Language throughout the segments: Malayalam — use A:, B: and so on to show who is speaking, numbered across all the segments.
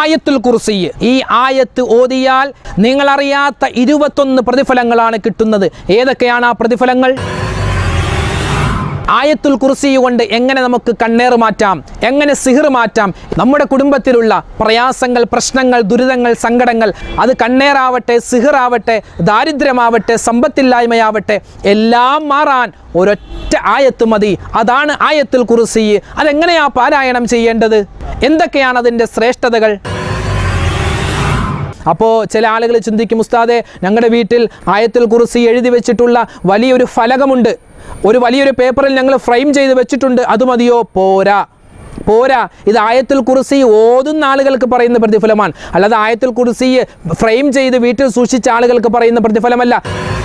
A: ആയത്തുൽ കുർസി ഈ ആയത്ത് ഓതിയാൽ നിങ്ങളറിയാത്ത ഇരുപത്തൊന്ന് പ്രതിഫലങ്ങളാണ് കിട്ടുന്നത് ഏതൊക്കെയാണ് ആ പ്രതിഫലങ്ങൾ ആയത്തുൽ കുർസി കൊണ്ട് എങ്ങനെ നമുക്ക് കണ്ണേർ മാറ്റാം എങ്ങനെ സിഹിർ മാറ്റാം നമ്മുടെ കുടുംബത്തിലുള്ള പ്രയാസങ്ങൾ പ്രശ്നങ്ങൾ ദുരിതങ്ങൾ സങ്കടങ്ങൾ അത് കണ്ണേറാവട്ടെ സിഹിറാവട്ടെ ദാരിദ്ര്യമാവട്ടെ സമ്പത്തില്ലായ്മയാവട്ടെ എല്ലാം മാറാൻ ഒരൊറ്റ ആയത്ത് മതി അതാണ് ആയത്തുൽ കുർസി അതെങ്ങനെയാ പാരായണം ചെയ്യേണ്ടത് എന്തൊക്കെയാണ് അതിൻ്റെ ശ്രേഷ്ഠതകൾ അപ്പോൾ ചില ആളുകൾ ചിന്തിക്കും ഉസ്താദെ ഞങ്ങളുടെ വീട്ടിൽ ആയത്തുൽ കുറിസി എഴുതി വെച്ചിട്ടുള്ള വലിയൊരു ഫലകമുണ്ട് ഒരു വലിയൊരു പേപ്പറിൽ ഞങ്ങൾ ഫ്രെയിം ചെയ്ത് വെച്ചിട്ടുണ്ട് അത് മതിയോ പോരാ പോരാ ഇത് ആയത്തുൽ കുറിസി ഓതുന്ന ആളുകൾക്ക് പറയുന്ന പ്രതിഫലമാണ് അല്ലാതെ ആയത്തുൽ കുറിസി ഫ്രെയിം ചെയ്ത് വീട്ടിൽ സൂക്ഷിച്ച ആളുകൾക്ക് പറയുന്ന പ്രതിഫലമല്ല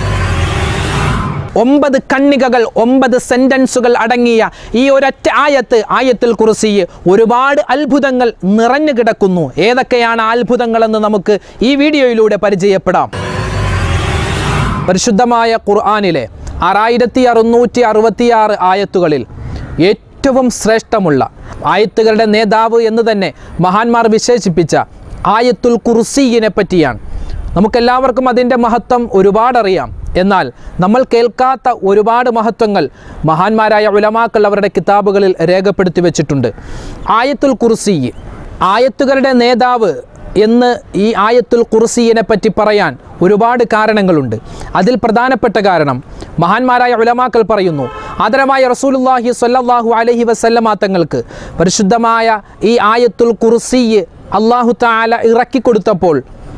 A: ഒമ്പത് കണ്ണികകൾ ഒമ്പത് സെന്റൻസുകൾ അടങ്ങിയ ഈ ഒരൊറ്റ ആയത്ത് ആയത്തിൽ കുറിസി ഒരുപാട് അത്ഭുതങ്ങൾ നിറഞ്ഞു കിടക്കുന്നു ഏതൊക്കെയാണ് ആ അത്ഭുതങ്ങളെന്ന് നമുക്ക് ഈ വീഡിയോയിലൂടെ പരിചയപ്പെടാം പരിശുദ്ധമായ ഖുർആാനിലെ ആറായിരത്തി അറുന്നൂറ്റി അറുപത്തിയാറ് ആയത്തുകളിൽ ഏറ്റവും ശ്രേഷ്ഠമുള്ള ആയത്തുകളുടെ നേതാവ് എന്ന് തന്നെ മഹാന്മാർ വിശേഷിപ്പിച്ച ആയത്തുൽ കുർസീനെ പറ്റിയാണ് നമുക്കെല്ലാവർക്കും അതിൻ്റെ മഹത്വം ഒരുപാടറിയാം എന്നാൽ നമ്മൾ കേൾക്കാത്ത ഒരുപാട് മഹത്വങ്ങൾ മഹാന്മാരായ ഉലമാക്കൾ അവരുടെ കിതാബുകളിൽ രേഖപ്പെടുത്തി വെച്ചിട്ടുണ്ട് ആയത്തുൽ കുർസി ആയത്തുകളുടെ നേതാവ് എന്ന് ഈ ആയത്തുൽ കുർസിയെ പറ്റി പറയാൻ ഒരുപാട് കാരണങ്ങളുണ്ട് അതിൽ പ്രധാനപ്പെട്ട കാരണം മഹാന്മാരായ ഉലമാക്കൾ പറയുന്നു ആദരമായ റസൂലുല്ലാഹി സ്വല്ലല്ലാഹു അലൈഹി വസല്ലമ തങ്ങൾക്ക് പരിശുദ്ധമായ ഈ ആയത്തുൽ കുർസി അള്ളാഹു താല ഇറക്കിക്കൊടുത്തപ്പോൾ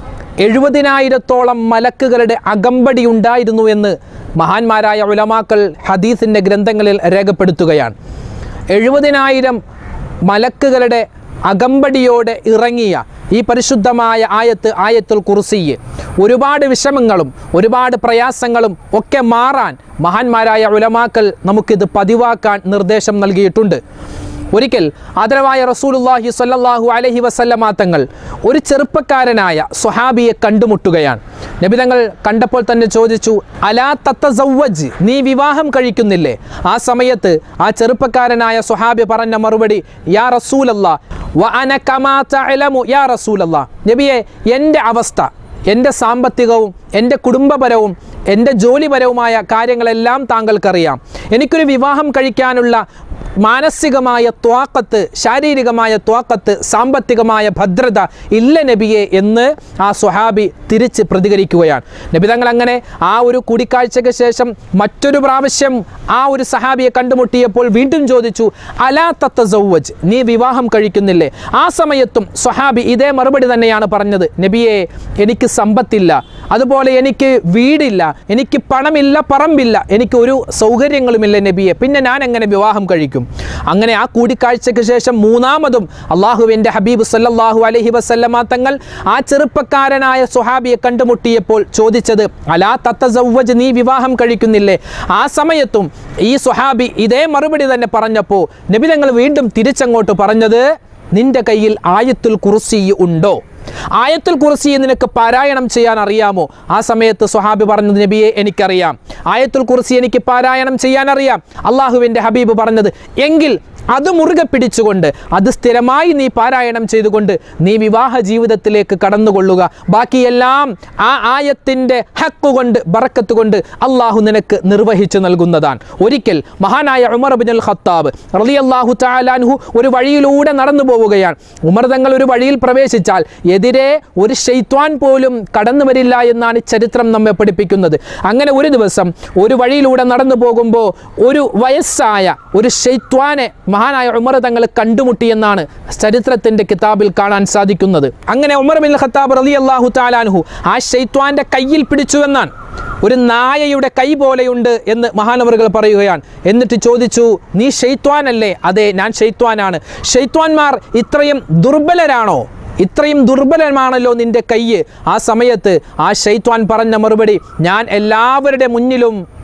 A: എഴുപതിനായിരത്തോളം മലക്കുകളുടെ അകമ്പടി ഉണ്ടായിരുന്നു എന്ന് മഹാന്മാരായ ഉലമാക്കൾ ഹദീസിൻ്റെ ഗ്രന്ഥങ്ങളിൽ രേഖപ്പെടുത്തുകയാണ് എഴുപതിനായിരം മലക്കുകളുടെ അകമ്പടിയോടെ ഇറങ്ങിയ ഈ പരിശുദ്ധമായ ആയത്ത് ആയത്തുൽ കുർസിയെ ഒരുപാട് വിഷമങ്ങളും ഒരുപാട് പ്രയാസങ്ങളും ഒക്കെ മാറാൻ മഹാന്മാരായ ഉലമാക്കൾ നമുക്കിത് പതിവാക്കാൻ നിർദ്ദേശം നൽകിയിട്ടുണ്ട് ഒരിക്കൽ ആദരവായ റസൂലുല്ലാഹി സ്വല്ലല്ലാഹു അലൈഹി വസല്ലമ തങ്ങൾ ഒരു ചെറുപ്പക്കാരനായ സ്വഹാബിയെ കണ്ടുമുട്ടുകയാണ് നബി തങ്ങൾ കണ്ടപ്പോൾ തന്നെ ചോദിച്ചു അലാ തത്തസവ്വജ് നീ വിവാഹം കഴിക്കുന്നില്ലേ ആ സമയത്ത് ആ ചെറുപ്പക്കാരനായ സ്വഹാബി പറഞ്ഞ മറുപടി യാ റസൂലല്ലാ വ അന കമാ തഅലമു യാ റസൂലല്ലാ നബിയെ എൻ്റെ അവസ്ഥ എൻ്റെ സാമ്പത്തികവും എൻ്റെ കുടുംബപരവും എൻ്റെ ജോലിപരവുമായ കാര്യങ്ങളെല്ലാം താങ്കൾക്കറിയാം എനിക്കൊരു വിവാഹം കഴിക്കാനുള്ള മാനസികമായ ത്വാക്കത്ത് ശാരീരികമായ ത്വാക്കത്ത് സാമ്പത്തികമായ ഭദ്രത ഇല്ല നബിയെ എന്ന് ആ സ്വഹാബി തിരിച്ച് പ്രതികരിക്കുകയാണ് നബി തങ്ങൾ അങ്ങനെ ആ ഒരു കൂടിക്കാഴ്ചയ്ക്ക് ശേഷം മറ്റൊരു പ്രാവശ്യം ആ ഒരു സഹാബിയെ കണ്ടുമുട്ടിയപ്പോൾ വീണ്ടും ചോദിച്ചു അലാ തത്തസൗവജ് നീ വിവാഹം കഴിക്കുന്നില്ലേ ആ സമയത്തും സ്വഹാബി ഇതേ മറുപടി തന്നെയാണ് പറഞ്ഞത് നബിയെ എനിക്ക് സമ്പത്തില്ല അതുപോലെ എനിക്ക് വീടില്ല എനിക്ക് പണമില്ല പറമ്പില്ല എനിക്ക് ഒരു സൗകര്യങ്ങളുമില്ല നബിയെ പിന്നെ ഞാൻ എങ്ങനെ വിവാഹം കഴിക്കും അങ്ങനെ ആ കൂടിക്കാഴ്ചയ്ക്ക് ശേഷം മൂന്നാമതും അള്ളാഹുവിൻ്റെ ഹബീബ് സല്ലല്ലാഹു അലൈഹി വസല്ലമ തങ്ങൾ ആ ചെറുപ്പക്കാരനായ സുഹാബിയെ കണ്ടുമുട്ടിയപ്പോൾ ചോദിച്ചത് അലാ തത്തസവ്വജ് നീ വിവാഹം കഴിക്കുന്നില്ലേ ആ സമയത്തും ഈ സുഹാബി ഇതേ മറുപടി തന്നെ പറഞ്ഞപ്പോൾ നബി തങ്ങൾ വീണ്ടും തിരിച്ചങ്ങോട്ട് പറഞ്ഞത് നിന്റെ കയ്യിൽ ആയത്തുൽ കുർസി ഉണ്ടോ ആയത്തുൽ കുർസി നിനക്ക് പാരായണം ചെയ്യാൻ അറിയാമോ ആ സമയത്ത് സ്വഹാബി പറഞ്ഞത് നബിയെ എനിക്കറിയാം ആയത്തുൽ കുർസി എനിക്ക് പാരായണം ചെയ്യാൻ അറിയാം അള്ളാഹുവിൻ്റെ ഹബീബ് പറഞ്ഞത് എങ്കിൽ അത് മുറുകെ പിടിച്ചുകൊണ്ട് അത് സ്ഥിരമായി നീ പാരായണം ചെയ്തുകൊണ്ട് നീ വിവാഹ ജീവിതത്തിലേക്ക് കടന്നുകൊള്ളുക ബാക്കിയെല്ലാം ആ ആയത്തിൻ്റെ ഹക്ക് കൊണ്ട് ബറക്കത്ത് കൊണ്ട് അള്ളാഹു നിനക്ക് നിർവഹിച്ചു നൽകുന്നതാണ് ഒരിക്കൽ മഹാനായ ഉമർ ബിൻ ഖത്താബ് റളിയല്ലാഹു തആലാൻഹു ഒരു വഴിയിലൂടെ നടന്നു പോവുകയാണ് ഉമർ തങ്ങൾ ഒരു വഴിയിൽ പ്രവേശിച്ചാൽ എതിരെ ഒരു ഷെയ്ത്വാൻ പോലും കടന്നു വരില്ല എന്നാണ് ചരിത്രം നമ്മെ പഠിപ്പിക്കുന്നത് അങ്ങനെ ഒരു ദിവസം ഒരു വഴിയിലൂടെ നടന്നു പോകുമ്പോൾ ഒരു വയസ്സായ ഒരു ഷെയ്ത്വാനെ മഹാനായ ഉമർ തങ്ങൾ കണ്ടുമുട്ടിയെന്നാണ് ചരിത്രത്തിന്റെ കിതാബിൽ കാണാൻ സാധിക്കുന്നത് അങ്ങനെ ഉമർ ബിൻ ഖത്താബ് റലി അള്ളാഹു താലാൻഹു ആ ഷെയ്ത്വാന്റെ കയ്യിൽ പിടിച്ചുവെന്നാണ് ഒരു നായയുടെ കൈ പോലെയുണ്ട് എന്ന് മഹാനവറുകൾ പറയുകയാണ് എന്നിട്ട് ചോദിച്ചു നീ ഷെയ്ത്വാനല്ലേ അതെ ഞാൻ ഷെയ്ത്വാനാണ് ഷെയ്ത്വാൻമാർ ഇത്രയും ദുർബലരാണോ ഇത്രയും ദുർബലമാണല്ലോ നിന്റെ കയ്യ് ആ സമയത്ത് ആ ഷെയ്ത്വാൻ പറഞ്ഞ മറുപടി ഞാൻ എല്ലാവരുടെ മുന്നിലും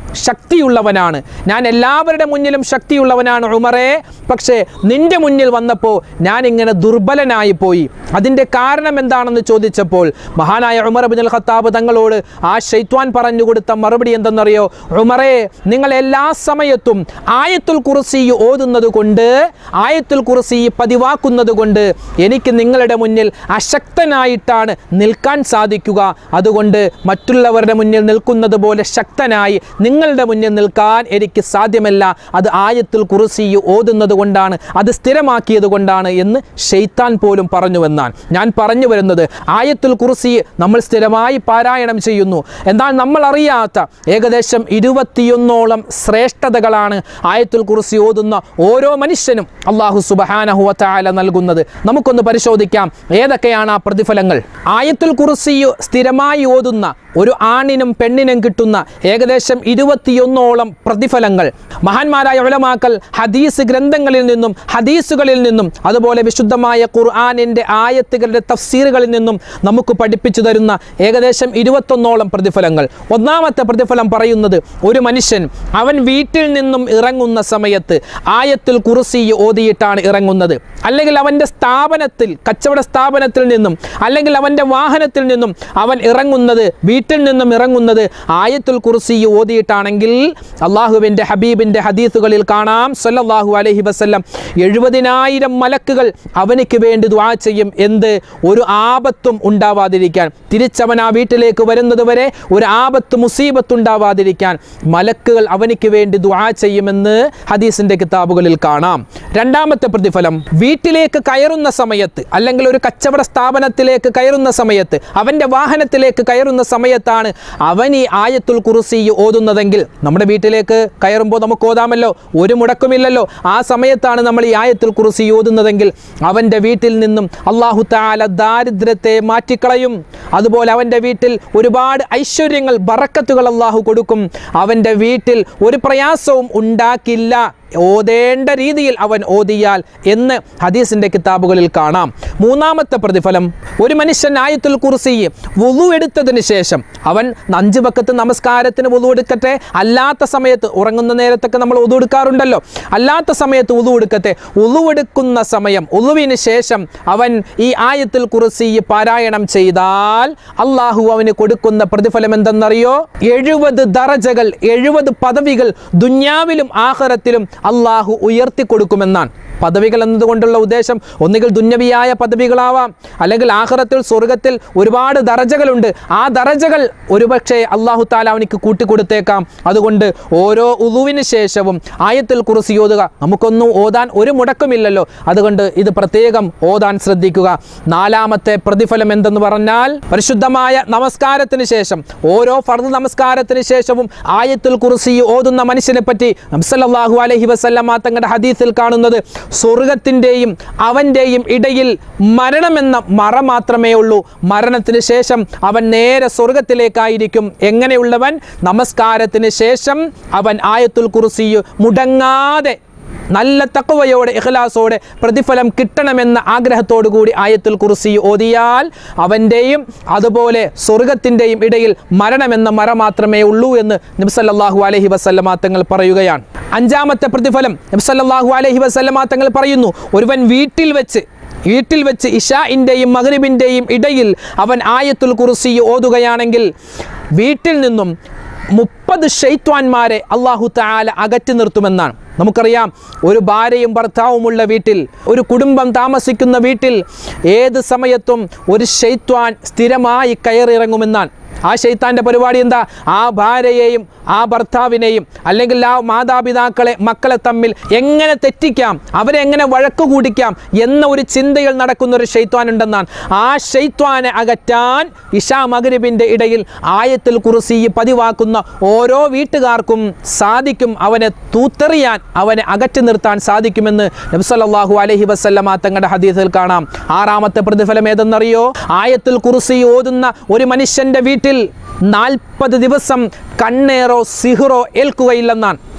A: ശക്തിയുള്ളവനാണ് ഞാൻ എല്ലാവരുടെ മുന്നിലും ശക്തിയുള്ളവനാണ് ഉമറേ പക്ഷേ നിന്റെ മുന്നിൽ വന്നപ്പോൾ ഞാൻ ഇങ്ങനെ ദുർബലനായി പോയി അതിൻ്റെ കാരണം എന്താണെന്ന് ചോദിച്ചപ്പോൾ മഹാനായ ഉമർ ബിൻ അൽ ഖത്താബ് തങ്ങളോട് ആ ഷെയ്ത്വാൻ പറഞ്ഞു കൊടുത്ത മറുപടി എന്തെന്നറിയോ ഉമറേ നിങ്ങൾ എല്ലാ സമയത്തും ആയത്തുൽ കുർസി ഓതുന്നത് കൊണ്ട് ആയത്തുൽ കുർസി പതിവാക്കുന്നത് കൊണ്ട് എനിക്ക് നിങ്ങളുടെ മുന്നിൽ അശക്തനായിട്ടാണ് നിൽക്കാൻ സാധിക്കുക അതുകൊണ്ട് മറ്റുള്ളവരുടെ മുന്നിൽ നിൽക്കുന്നത് പോലെ ശക്തനായി നിങ്ങളുടെ മുന്നിൽ നിൽക്കാൻ എനിക്ക് സാധ്യമല്ല അത് ആയത്തുൽ കുർസി ഓതുന്നത് കൊണ്ടാണ് അത് സ്ഥിരമാക്കിയത് കൊണ്ടാണ് എന്ന് ഷെയ്ത്താൻ പോലും പറഞ്ഞുവെന്നാണ് ഞാൻ പറഞ്ഞു വരുന്നത് ആയത്തുൽ കുർസി നമ്മൾ സ്ഥിരമായി പാരായണം ചെയ്യുന്നു എന്നാൽ നമ്മൾ അറിയാത്ത ഏകദേശം ഇരുപത്തിയൊന്നോളം ശ്രേഷ്ഠതകളാണ് ആയത്തുൽ കുർസി ഓതുന്ന ഓരോ മനുഷ്യനും അള്ളാഹു സുബഹാനഹുവല നൽകുന്നത് നമുക്കൊന്ന് പരിശോധിക്കാം ഏതൊക്കെയാണ് ആ പ്രതിഫലങ്ങൾ ആയത്തുൽ കുർസി സ്ഥിരമായി ഓതുന്ന ഒരു ആണിനും പെണ്ണിനും കിട്ടുന്ന ഏകദേശം ഇരുപത്തിയൊന്നോളം പ്രതിഫലങ്ങൾ മഹാന്മാരായ ഉലമാക്കൽ ഹദീസ് ഗ്രന്ഥങ്ങളിൽ നിന്നും ഹദീസുകളിൽ നിന്നും അതുപോലെ വിശുദ്ധമായ ഖുർആാനിൻ്റെ ആയത്തുകളുടെ തഫ്സീറുകളിൽ നിന്നും നമുക്ക് പഠിപ്പിച്ചു തരുന്ന ഏകദേശം ഇരുപത്തൊന്നോളം പ്രതിഫലങ്ങൾ ഒന്നാമത്തെ പ്രതിഫലം പറയുന്നത് ഒരു മനുഷ്യൻ അവൻ വീട്ടിൽ നിന്നും ഇറങ്ങുന്ന സമയത്ത് ആയത്തിൽ കുറുസി ഓതിയിട്ടാണ് ഇറങ്ങുന്നത് അല്ലെങ്കിൽ അവൻ്റെ സ്ഥാപനത്തിൽ കച്ചവട സ്ഥാപനത്തിൽ നിന്നും അല്ലെങ്കിൽ അവൻ്റെ വാഹനത്തിൽ നിന്നും അവൻ ഇറങ്ങുന്നത് വീട്ടിൽ നിന്നും ഇറങ്ങുന്നത് ആയത്തുൽ കുർസി ഓതിയിട്ടാണെങ്കിൽ അള്ളാഹുവിൻ്റെ ഹബീബിൻ്റെ ഹദീസുകളിൽ കാണാം സല്ലല്ലാഹു അലൈഹി വസല്ലം എഴുപതിനായിരം മലക്കുകൾ അവനിക്ക് വേണ്ടി ദ്വാ ചെയ്യും എന്ത് ഒരു ആപത്തും ഉണ്ടാവാതിരിക്കാൻ തിരിച്ചവൻ ആ വീട്ടിലേക്ക് വരുന്നത് വരെ ഒരു ആപത്ത് മുസീബത്ത് ഉണ്ടാവാതിരിക്കാൻ മലക്കുകൾ അവനിക്ക് വേണ്ടി ദ്വാ ചെയ്യുമെന്ന് ഹദീസിൻ്റെ കിതാബുകളിൽ കാണാം രണ്ടാമത്തെ പ്രതിഫലം വീട്ടിലേക്ക് കയറുന്ന സമയത്ത് അല്ലെങ്കിൽ ഒരു കച്ചവട സ്ഥാപനത്തിലേക്ക് കയറുന്ന സമയത്ത് അവൻ്റെ വാഹനത്തിലേക്ക് കയറുന്ന സമയത്താണ് അവൻ ഈ ആയത്തുൽ കുറുസി ഓതുന്നതെങ്കിൽ നമ്മുടെ വീട്ടിലേക്ക് കയറുമ്പോൾ നമുക്ക് ഓതാമല്ലോ ഒരു മുടക്കുമില്ലല്ലോ ആ സമയത്താണ് നമ്മൾ ഈ ആയത്തുൽ കുറുസി ഓതുന്നതെങ്കിൽ അവൻ്റെ വീട്ടിൽ നിന്നും അള്ളാഹു താല ദാരിദ്ര്യത്തെ മാറ്റിക്കളയും അതുപോലെ അവൻ്റെ വീട്ടിൽ ഒരുപാട് ഐശ്വര്യങ്ങൾ ബറക്കത്തുകൾ അള്ളാഹു കൊടുക്കും അവൻ്റെ വീട്ടിൽ ഒരു പ്രയാസവും ഉണ്ടാക്കില്ല ഓതേണ്ട രീതിയിൽ അവൻ ഓതിയാൽ എന്ന് ഹദീസിൻ്റെ കിതാബുകളിൽ കാണാം മൂന്നാമത്തെ പ്രതിഫലം ഒരു മനുഷ്യൻ ആയത്തുൽ കുർസി വുളു എടുത്തതിന് ശേഷം അവൻ അഞ്ച് വക്കത്ത് നമസ്കാരത്തിന് വുളു എടുക്കട്ടെ അല്ലാത്ത സമയത്ത് ഉറങ്ങുന്ന നേരത്തൊക്കെ നമ്മൾ ഉതു എടുക്കാറുണ്ടല്ലോ അല്ലാത്ത സമയത്ത് ഉതു എടുക്കട്ടെ ഉതു എടുക്കുന്ന സമയം ഉളുവിന് ശേഷം അവൻ ഈ ആയത്തുൽ കുർസി പാരായണം ചെയ്താൽ അള്ളാഹു അവന് കൊടുക്കുന്ന പ്രതിഫലം എന്തെന്നറിയോ എഴുപത് ദറജകൾ എഴുപത് പദവികൾ ദുന്യാവിലും ആഹ്റത്തിലും അള്ളാഹു ഉയർത്തി കൊടുക്കുമെന്നാണ് പദവികൾ എന്നതുകൊണ്ടുള്ള ഉദ്ദേശം ഒന്നുകിൽ ദുന്യവിയായ പദവികളാവാം അല്ലെങ്കിൽ ആഹ്റത്തിൽ സ്വർഗത്തിൽ ഒരുപാട് ദറജകളുണ്ട് ആ ദറജകൾ ഒരുപക്ഷെ അള്ളാഹു താല അവനിക്ക് കൂട്ടിക്കൊടുത്തേക്കാം അതുകൊണ്ട് ഓരോ ഉളുവിന് ശേഷവും ആയത്തിൽ കുറിച്ച് ഓതുക നമുക്കൊന്നും ഓതാൻ ഒരു മുടക്കമില്ലല്ലോ അതുകൊണ്ട് ഇത് പ്രത്യേകം ഓതാൻ ശ്രദ്ധിക്കുക നാലാമത്തെ പ്രതിഫലം എന്തെന്ന് പറഞ്ഞാൽ പരിശുദ്ധമായ നമസ്കാരത്തിന് ശേഷം ഓരോ ഫർദ് നമസ്കാരത്തിന് ശേഷവും ആയത്തുൽ കുറിസി ഓതുന്ന മനുഷ്യനെ പറ്റി നബ്സല്ലാഹു അലഹി വസല്ലമ തങ്ങളുടെ ഹദീസിൽ കാണുന്നത് സ്വർഗത്തിൻ്റെയും അവൻ്റെയും ഇടയിൽ മരണമെന്ന മറ മാത്രമേ ഉള്ളൂ മരണത്തിന് ശേഷം അവൻ നേരെ സ്വർഗത്തിലേക്കായിരിക്കും എങ്ങനെയുള്ളവൻ നമസ്കാരത്തിന് ശേഷം അവൻ ആയത്തുൽ കുറിസി മുടങ്ങാതെ നല്ല തക്കവയോടെ ഇഖ്ലാസോടെ പ്രതിഫലം കിട്ടണമെന്ന ആഗ്രഹത്തോടു കൂടി ആയത്തുൽ കുർസി ഓതിയാൽ അവൻ്റെയും അതുപോലെ സ്വർഗത്തിൻ്റെയും ഇടയിൽ മരണമെന്ന മര മാത്രമേ ഉള്ളൂ എന്ന് നബ്സല്ലാഹു അലഹി വസല്ലമാ തങ്ങൾ പറയുകയാണ് അഞ്ചാമത്തെ പ്രതിഫലം നബ്സല്ലാഹു അലഹി വസല്ലമാ തങ്ങൾ പറയുന്നു ഒരുവൻ വീട്ടിൽ വെച്ച് വീട്ടിൽ വെച്ച് ഇഷാഇൻ്റെയും മഗ്രിബിൻ്റെയും ഇടയിൽ അവൻ ആയത്തുൽ കുർസി ഓതുകയാണെങ്കിൽ വീട്ടിൽ നിന്നും മുപ്പത് ഷെയ്ത്വാന്മാരെ അള്ളാഹു താല അകറ്റി നിർത്തുമെന്നാണ് നമുക്കറിയാം ഒരു ഭാര്യയും ഭർത്താവുമുള്ള വീട്ടിൽ ഒരു കുടുംബം താമസിക്കുന്ന വീട്ടിൽ ഏത് സമയത്തും ഒരു ഷെയ്ത്വാൻ സ്ഥിരമായി കയറിയിറങ്ങുമെന്നാണ് ആ ഷെയ്ത്താൻ്റെ പരിപാടി എന്താ ആ ഭാര്യയെയും ആ ഭർത്താവിനെയും അല്ലെങ്കിൽ ആ മാതാപിതാക്കളെ മക്കളെ തമ്മിൽ എങ്ങനെ തെറ്റിക്കാം അവരെ എങ്ങനെ വഴക്കു കൂടിക്കാം എന്ന ഒരു ചിന്തയിൽ നടക്കുന്ന ഒരു ഷെയ്ത്വാൻ ഉണ്ടെന്നാണ് ആ ഷെയ്ത്വാനെ അകറ്റാൻ ഇഷാ മഗ്രിബിൻ്റെ ഇടയിൽ ആയത്തിൽ കുറിസി പതിവാക്കുന്ന ഓരോ വീട്ടുകാർക്കും സാധിക്കും അവനെ തൂത്തെറിയാൻ അവനെ അകറ്റി നിർത്താൻ സാധിക്കുമെന്ന് നബ്സല്ലാഹു അലഹി വസ്ല്ലമ തങ്ങളുടെ ഹദീസിൽ കാണാം ആറാമത്തെ പ്രതിഫലം ഏതെന്നറിയോ ആയത്തിൽ കുറിസി ഓതുന്ന ഒരു മനുഷ്യൻ്റെ വീട്ടിൽ നാൽപ്പത് ദിവസം കണ്ണേറോ സിഹറോ ഏൽക്കുകയില്ലെന്നാണ്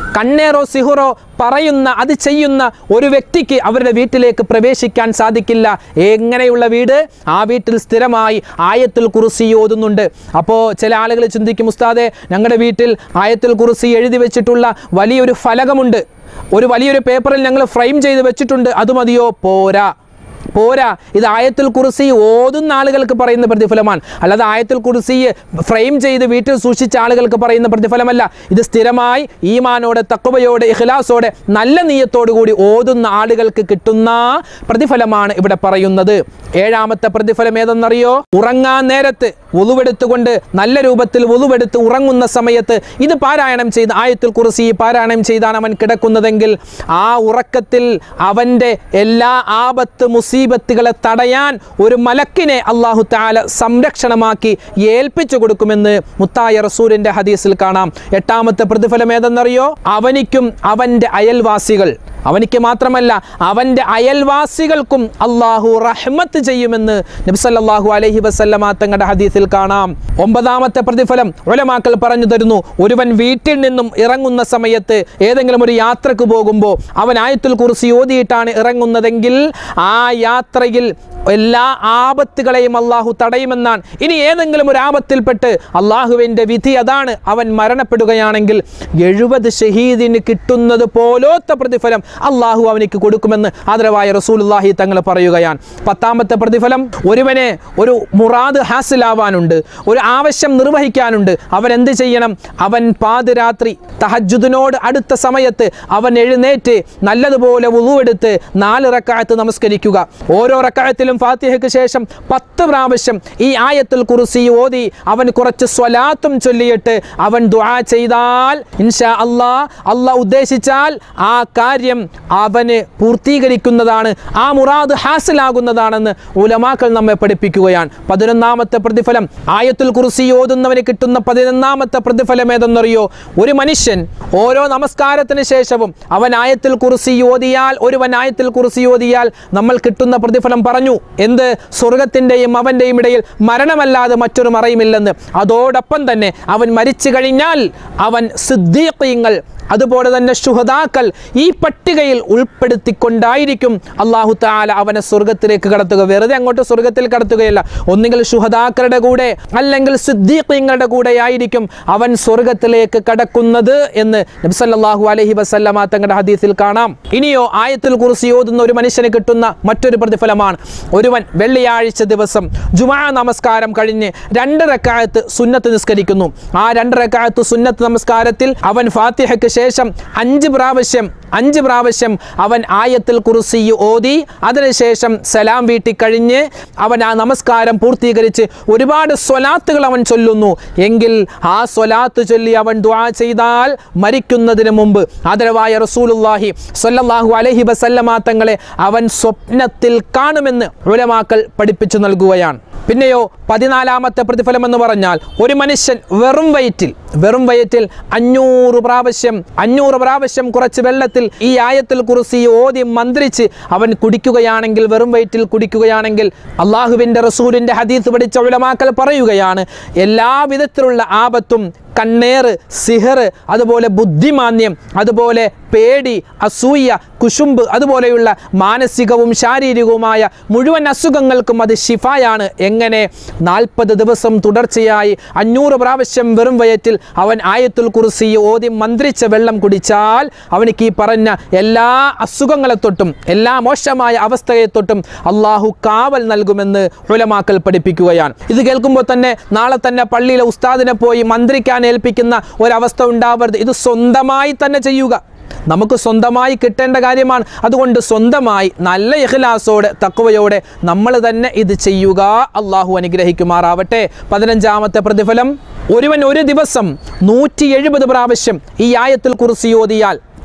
A: കണ്ണേറോ സിഹുറോ പറയുന്ന അത് ചെയ്യുന്ന ഒരു വ്യക്തിക്ക് അവരുടെ വീട്ടിലേക്ക് പ്രവേശിക്കാൻ സാധിക്കില്ല എങ്ങനെയുള്ള വീട് ആ വീട്ടിൽ സ്ഥിരമായി ആയത്തിൽ കുറിസി ഓതുന്നുണ്ട് അപ്പോൾ ചില ആളുകൾ ചിന്തിക്കും ഉസ്താദെ ഞങ്ങളുടെ വീട്ടിൽ ആയത്തിൽ കുറിസി എഴുതി വെച്ചിട്ടുള്ള വലിയൊരു ഫലകമുണ്ട് ഒരു വലിയൊരു പേപ്പറിൽ ഞങ്ങൾ ഫ്രെയിം ചെയ്ത് വെച്ചിട്ടുണ്ട് അത് മതിയോ പോരാ പോരാ ഇത് ആയത്തിൽ കുറിസി ഓതുന്ന ആളുകൾക്ക് പറയുന്ന പ്രതിഫലമാണ് അല്ലാതെ ആയത്തിൽ കുറിസി ഫ്രെയിം ചെയ്ത് വീട്ടിൽ സൂക്ഷിച്ച ആളുകൾക്ക് പറയുന്ന പ്രതിഫലമല്ല ഇത് സ്ഥിരമായി ഈമാനോടെ തക്കവയോടെ ഇഖ്ലാസോടെ നല്ല നീയത്തോടു കൂടി ഓതുന്ന ആളുകൾക്ക് കിട്ടുന്ന പ്രതിഫലമാണ് ഇവിടെ പറയുന്നത് ഏഴാമത്തെ പ്രതിഫലം ഏതെന്നറിയോ ഉറങ്ങാൻ നേരത്ത് ഒതുവെടുത്തുകൊണ്ട് നല്ല രൂപത്തിൽ ഒതുവെടുത്ത് ഉറങ്ങുന്ന സമയത്ത് ഇത് പാരായണം ചെയ്ത് ആയത്തിൽ കുറിസി പാരായണം ചെയ്താണ് അവൻ കിടക്കുന്നതെങ്കിൽ ആ ഉറക്കത്തിൽ അവൻ്റെ എല്ലാ ആപത്ത് മുസീബത്തുകളെ തടയാൻ ഒരു മലക്കിനെ അള്ളാഹു താല സംരക്ഷണമാക്കി ഏൽപ്പിച്ചു കൊടുക്കുമെന്ന് മുത്തായ റസൂലിൻ്റെ ഹദീസിൽ കാണാം എട്ടാമത്തെ പ്രതിഫലം ഏതെന്നറിയോ അവനിക്കും അവൻ്റെ അയൽവാസികൾ അവനിക്ക് മാത്രമല്ല അവൻ്റെ അയൽവാസികൾക്കും അള്ളാഹു റഹ്മത്ത് ചെയ്യുമെന്ന് നബ്സല്ലാഹു അലഹി വസല്ലമ തങ്ങളുടെ ഹദീസിൽ കാണാം ഒമ്പതാമത്തെ പ്രതിഫലം ഒലമാക്കൾ പറഞ്ഞു തരുന്നു ഒരുവൻ വീട്ടിൽ നിന്നും ഇറങ്ങുന്ന സമയത്ത് ഏതെങ്കിലും ഒരു യാത്രക്ക് പോകുമ്പോൾ അവൻ ആയത്തുൽ കുറിച്ച് ഓതിയിട്ടാണ് ഇറങ്ങുന്നതെങ്കിൽ ആ യാത്രയിൽ എല്ലാ ആപത്തുകളെയും അള്ളാഹു തടയുമെന്നാണ് ഇനി ഏതെങ്കിലും ഒരു ആപത്തിൽപ്പെട്ട് അള്ളാഹുവിൻ്റെ വിധി അതാണ് അവൻ മരണപ്പെടുകയാണെങ്കിൽ എഴുപത് ഷഹീദിന് കിട്ടുന്നത് പോലോത്ത പ്രതിഫലം അള്ളാഹു അവനിക്ക് കൊടുക്കുമെന്ന് ആദരവായ റസൂലുല്ലാഹി തങ്ങൾ പറയുകയാണ് പത്താമത്തെ പ്രതിഫലം ഒരുവനെ ഒരു മുറാദ് ഹാസിലാവാനുണ്ട് ഒരു ആവശ്യം നിർവഹിക്കാനുണ്ട് അവൻ എന്ത് ചെയ്യണം അവൻ പാതിരാത്രി തഹജുദിനോട് അടുത്ത സമയത്ത് അവൻ എഴുന്നേറ്റ് നല്ലതുപോലെ ഉളുവെടുത്ത് നാല് റക്കായത്ത് നമസ്കരിക്കുക ഓരോ റക്കായത്തിലും ഫാത്തിഹയ്ക്ക് ശേഷം പത്ത് പ്രാവശ്യം ഈ ആയത്തുൽ കുറിസി ഓതി അവൻ കുറച്ച് സ്വലാത്തും ചൊല്ലിയിട്ട് അവൻ ദുആ ചെയ്താൽ ഇൻഷാ അല്ലാ അല്ലാ ഉദ്ദേശിച്ചാൽ ആ കാര്യം അവന് പൂർത്തീകരിക്കുന്നതാണ് ആ മുറാദ് ഹാസിലാകുന്നതാണെന്ന് ഉലമാക്കൾ നമ്മെ പഠിപ്പിക്കുകയാണ് പതിനൊന്നാമത്തെ പ്രതിഫലം ആയത്തുൽ കുറിസി ഓതുന്നവന് കിട്ടുന്ന പതിനൊന്നാമത്തെ പ്രതിഫലം ഏതെന്നറിയോ ഒരു മനുഷ്യൻ ഓരോ നമസ്കാരത്തിന് ശേഷവും അവൻ ആയത്തിൽ കുറിസി ഓതിയാൽ ഒരുവൻ ആയത്തിൽ കുറിസി ഓതിയാൽ നമ്മൾ കിട്ടുന്ന പ്രതിഫലം പറഞ്ഞു എന്ത് സ്വർഗത്തിൻ്റെയും അവൻ്റെയും ഇടയിൽ മരണമല്ലാതെ മറ്റൊരു മറയുമില്ലെന്ന് അതോടൊപ്പം തന്നെ അവൻ മരിച്ചു കഴിഞ്ഞാൽ അവൻ സിദ്ദീഖീങ്ങൾ അതുപോലെ തന്നെ ശുഹദാക്കൾ ഈ പട്ടികയിൽ ഉൾപ്പെടുത്തിക്കൊണ്ടായിരിക്കും അള്ളാഹു താല അവനെ സ്വർഗത്തിലേക്ക് കടത്തുക വെറുതെ അങ്ങോട്ട് സ്വർഗത്തിൽ കടത്തുകയല്ല ഒന്നുകിൽ ശുഹദാക്കളുടെ കൂടെ അല്ലെങ്കിൽ സിദ്ദീഖീങ്ങളുടെ കൂടെ ആയിരിക്കും അവൻ സ്വർഗത്തിലേക്ക് കടക്കുന്നത് എന്ന് നബ്സല്ലാഹു അലഹി വസല്ലമ തങ്ങളുടെ ഹദീസിൽ കാണാം ഇനിയോ ആയത്തിൽ കുറിച്ച് ഓതുന്ന ഒരു മനുഷ്യന് കിട്ടുന്ന മറ്റൊരു പ്രതിഫലമാണ് ഒരുവൻ വെള്ളിയാഴ്ച ദിവസം ജുമാ നമസ്കാരം കഴിഞ്ഞ് രണ്ട് റക്കായത്ത് സുന്നത്ത് നിസ്കരിക്കുന്നു ആ രണ്ട് റക്കായത്ത് സുന്നത്ത് നമസ്കാരത്തിൽ അവൻ ഫാത്തിഹയ്ക്ക് ശേഷം അഞ്ച് പ്രാവശ്യം അഞ്ച് പ്രാവശ്യം അവൻ ആയത്തിൽ കുറിസി ഓതി അതിനുശേഷം സലാം വീട്ടി കഴിഞ്ഞ് അവൻ ആ നമസ്കാരം പൂർത്തീകരിച്ച് ഒരുപാട് സ്വലാത്തുകൾ അവൻ ചൊല്ലുന്നു എങ്കിൽ ആ സ്വലാത്ത് ചൊല്ലി അവൻ ദുആ ചെയ്താൽ മരിക്കുന്നതിന് മുമ്പ് ആദരവായ റസൂലുള്ളാഹി സ്വല്ലല്ലാഹു അലൈഹി വസല്ലമ തങ്ങളെ അവൻ സ്വപ്നത്തിൽ കാണുമെന്ന് ഉലമാക്കൾ പഠിപ്പിച്ചു നൽകുകയാണ് പിന്നെയോ പതിനാലാമത്തെ പ്രതിഫലം എന്ന് പറഞ്ഞാൽ ഒരു മനുഷ്യൻ വെറും വയറ്റിൽ വെറും വയറ്റിൽ അഞ്ഞൂറ് പ്രാവശ്യം അഞ്ഞൂറ് പ്രാവശ്യം കുറച്ച് വെള്ളത്തിൽ ഈ ആയത്തിൽ കുറിച്ച് ഓതി മന്ത്രിച്ച് അവൻ കുടിക്കുകയാണെങ്കിൽ വെറും വയറ്റിൽ കുടിക്കുകയാണെങ്കിൽ അള്ളാഹുവിൻ്റെ റസൂലിൻ്റെ ഹദീസ് പഠിച്ച ഉലമാക്കൽ പറയുകയാണ് എല്ലാ വിധത്തിലുള്ള ആപത്തും കണ്ണേറ് സിഹർ അതുപോലെ ബുദ്ധിമാന്യം അതുപോലെ പേടി അസൂയ കുശുമ്പ് അതുപോലെയുള്ള മാനസികവും ശാരീരികവുമായ മുഴുവൻ അസുഖങ്ങൾക്കും അത് ഷിഫായാണ് എങ്ങനെ നാൽപ്പത് ദിവസം തുടർച്ചയായി അഞ്ഞൂറ് പ്രാവശ്യം വെറും വയറ്റിൽ അവൻ ആയത്തുൽ കുറിസി ഓതി മന്ത്രിച്ച വെള്ളം കുടിച്ചാൽ അവനിക്ക് ഈ പറഞ്ഞ എല്ലാ അസുഖങ്ങളെ തൊട്ടും എല്ലാ മോശമായ അവസ്ഥയെ തൊട്ടും അള്ളാഹു കാവൽ നൽകുമെന്ന് ഉലമാക്കൽ പഠിപ്പിക്കുകയാണ് ഇത് കേൾക്കുമ്പോൾ തന്നെ നാളെ തന്നെ പള്ളിയിലെ ഉസ്താദിനെ പോയി മന്ത്രിക്കാൻ ഏൽപ്പിക്കുന്ന ഒരവസ്ഥ ഉണ്ടാവരുത് ഇത് സ്വന്തമായി തന്നെ ചെയ്യുക നമുക്ക് സ്വന്തമായി കിട്ടേണ്ട കാര്യമാണ് അതുകൊണ്ട് സ്വന്തമായി നല്ല ഇഖ്ലാസോടെ തക്കുവയോടെ നമ്മൾ തന്നെ ഇത് ചെയ്യുക അള്ളാഹു അനുഗ്രഹിക്കുമാറാവട്ടെ പതിനഞ്ചാമത്തെ പ്രതിഫലം ഒരുവൻ ഒരു ദിവസം നൂറ്റി എഴുപത് പ്രാവശ്യം ഈ ആയത്തിൽ കുറിച്ച് ഓതിയാൽ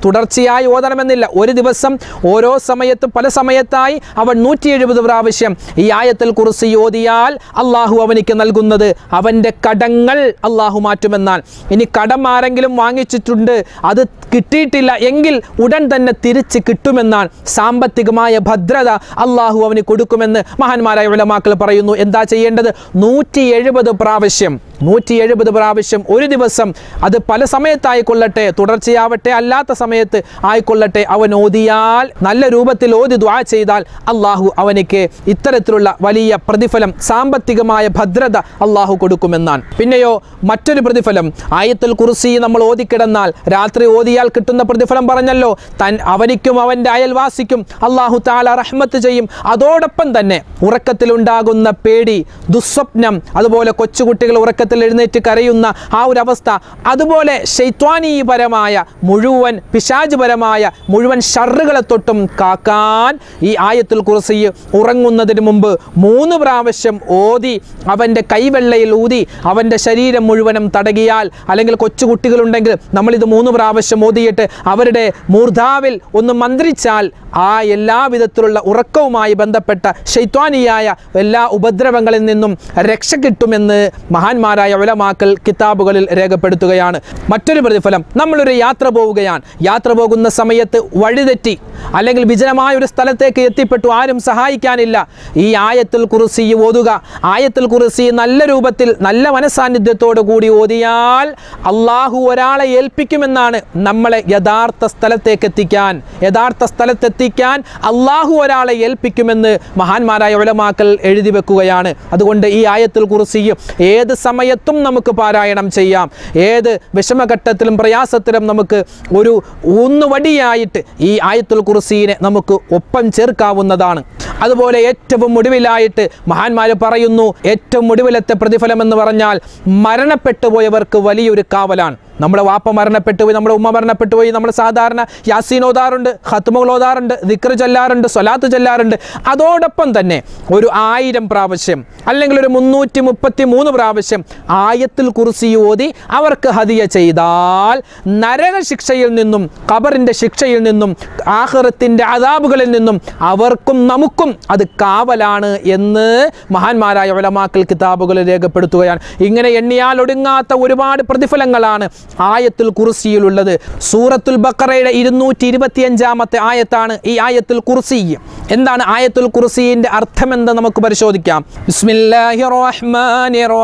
A: തുടർച്ചയായി ഓതണമെന്നില്ല ഒരു ദിവസം ഓരോ സമയത്തും പല സമയത്തായി അവൻ നൂറ്റി എഴുപത് പ്രാവശ്യം ഈ ആയത്തിൽ കുറിച്ച് ഓതിയാൽ അള്ളാഹു അവനിക്ക് നൽകുന്നത് അവൻ്റെ കടങ്ങൾ അള്ളാഹു മാറ്റുമെന്നാൽ ഇനി കടം ആരെങ്കിലും വാങ്ങിച്ചിട്ടുണ്ട് അത് കിട്ടിയിട്ടില്ല എങ്കിൽ ഉടൻ തന്നെ തിരിച്ച് കിട്ടുമെന്നാണ് സാമ്പത്തികമായ ഭദ്രത അള്ളാഹു അവന് കൊടുക്കുമെന്ന് മഹാന്മാരായ ഉലമാക്കൾ പറയുന്നു എന്താ ചെയ്യേണ്ടത് നൂറ്റി എഴുപത് പ്രാവശ്യം നൂറ്റി എഴുപത് പ്രാവശ്യം ഒരു ദിവസം അത് പല സമയത്തായിക്കൊള്ളട്ടെ തുടർച്ചയാവട്ടെ അല്ലാത്ത സമയത്ത് ആയിക്കൊള്ളട്ടെ അവൻ ഓതിയാൽ നല്ല രൂപത്തിൽ ഓതി ദ്വാ ചെയ്താൽ അള്ളാഹു അവനിക്ക് ഇത്തരത്തിലുള്ള വലിയ പ്രതിഫലം സാമ്പത്തികമായ ഭദ്രത അള്ളാഹു കൊടുക്കുമെന്നാണ് പിന്നെയോ മറ്റൊരു പ്രതിഫലം ആയത്തുൽ കുറിസി നമ്മൾ ഓതിക്കിടന്നാൽ രാത്രി ഓതിയാൽ കിട്ടുന്ന പ്രതിഫലം പറഞ്ഞല്ലോ തൻ അവനിക്കും അവൻ്റെ അയൽവാസിക്കും അള്ളാഹു താല റഹ്മത്ത് ചെയ്യും അതോടൊപ്പം തന്നെ ഉറക്കത്തിലുണ്ടാകുന്ന പേടി ദുസ്വപ്നം അതുപോലെ കൊച്ചുകുട്ടികൾ ഉറക്കത്തിൽ എഴുന്നേറ്റ് കരയുന്ന ആ ഒരു അവസ്ഥ അതുപോലെ ശൈത്വാനീപരമായ മുഴുവൻ പിശാചുപരമായ മുഴുവൻ ഷറുകളെ തൊട്ടും കാക്കാൻ ഈ ആയത്തുൽ കുറിസി ഉറങ്ങുന്നതിന് മുമ്പ് മൂന്ന് പ്രാവശ്യം ഓതി അവൻ്റെ കൈവെള്ളയിൽ ഊതി അവൻ്റെ ശരീരം മുഴുവനും തടകിയാൽ അല്ലെങ്കിൽ കൊച്ചുകുട്ടികളുണ്ടെങ്കിൽ നമ്മളിത് മൂന്ന് പ്രാവശ്യം ഓതിയിട്ട് അവരുടെ മൂർധാവിൽ ഒന്ന് മന്ത്രിച്ചാൽ ആ എല്ലാവിധത്തിലുള്ള ഉറക്കവുമായി ബന്ധപ്പെട്ട ശൈത്വാനിയായ എല്ലാ ഉപദ്രവങ്ങളിൽ നിന്നും രക്ഷ കിട്ടുമെന്ന് മഹാന്മാരായ ഉലമാക്കൽ കിതാബുകളിൽ രേഖപ്പെടുത്തുകയാണ് മറ്റൊരു പ്രതിഫലം നമ്മളൊരു യാത്ര പോവുകയാണ് യാത്ര പോകുന്ന സമയത്ത് വഴിതെറ്റി അല്ലെങ്കിൽ വിജനമായ ഒരു സ്ഥലത്തേക്ക് എത്തിപ്പെട്ടു ആരും സഹായിക്കാനില്ല ഈ ആയത്തുൽ കുറിസി ഓതുക ആയത്തുൽ കുറിസി നല്ല രൂപത്തിൽ നല്ല മനസാന്നിധ്യത്തോടു കൂടി ഓതിയാൽ അള്ളാഹു ഒരാളെ ഏൽപ്പിക്കുമെന്നാണ് നമ്മളെ യഥാർത്ഥ സ്ഥലത്തേക്ക് എത്തിക്കാൻ യഥാർത്ഥ സ്ഥലത്തെത്തിക്കാൻ അള്ളാഹു ഒരാളെ ഏൽപ്പിക്കുമെന്ന് മഹാന്മാരായ ഉലമാക്കൽ എഴുതി വെക്കുകയാണ് അതുകൊണ്ട് ഈ ആയത്തുൽ കുറിസി ഏത് സമയത്തും നമുക്ക് പാരായണം ചെയ്യാം ഏത് വിഷമഘട്ടത്തിലും പ്രയാസത്തിലും നമുക്ക് ഒരു ഊന്നുവടിയായിട്ട് ഈ ആയത്തുൽ കുറിസീനെ നമുക്ക് ഒപ്പം ചേർക്കാവുന്നതാണ് അതുപോലെ ഏറ്റവും ഒടുവിലായിട്ട് മഹാന്മാർ പറയുന്നു ഏറ്റവും ഒടുവിലത്തെ പ്രതിഫലം എന്ന് പറഞ്ഞാൽ മരണപ്പെട്ടു പോയവർക്ക് വലിയൊരു കാവലാണ് നമ്മുടെ വാപ്പ മരണപ്പെട്ടു പോയി നമ്മുടെ ഉമ്മ മരണപ്പെട്ടു പോയി നമ്മൾ സാധാരണ യാസീൻ ഓതാറുണ്ട് ഹത്തുമുകൾ ഓതാറുണ്ട് ദിക്ർ ചൊല്ലാറുണ്ട് സ്വലാത്ത് ചൊല്ലാറുണ്ട് അതോടൊപ്പം തന്നെ ഒരു ആയിരം പ്രാവശ്യം അല്ലെങ്കിൽ ഒരു മുന്നൂറ്റി മുപ്പത്തി മൂന്ന് പ്രാവശ്യം ആയത്തിൽ കുറിസി ഓതി അവർക്ക് ഹദിയ ചെയ്താൽ നരക ശിക്ഷയിൽ നിന്നും ഖബറിൻ്റെ ശിക്ഷയിൽ നിന്നും ആഹ്റത്തിൻ്റെ അതാബുകളിൽ നിന്നും അവർക്കും നമുക്കും അത് കാവലാണ് എന്ന് മഹാന്മാരായ ഉലമാക്കൽ കിതാബുകളിൽ രേഖപ്പെടുത്തുകയാണ് ഇങ്ങനെ എണ്ണിയാൽ ഒടുങ്ങാത്ത ഒരുപാട് പ്രതിഫലങ്ങളാണ് ആയത്തുൽ കുർസിയിലുള്ളത് സൂറത്തുൽ ബക്കറയുടെ ഇരുന്നൂറ്റി ഇരുപത്തിയഞ്ചാമത്തെ ആയത്താണ് ഈ ആയത്തുൽ കുർസി എന്താണ് ആയത്തുൽ കുർസിന്റെ അർത്ഥമെന്ന് നമുക്ക് പരിശോധിക്കാം ബിസ്മില്ലാഹിർ റഹ്മാനിർ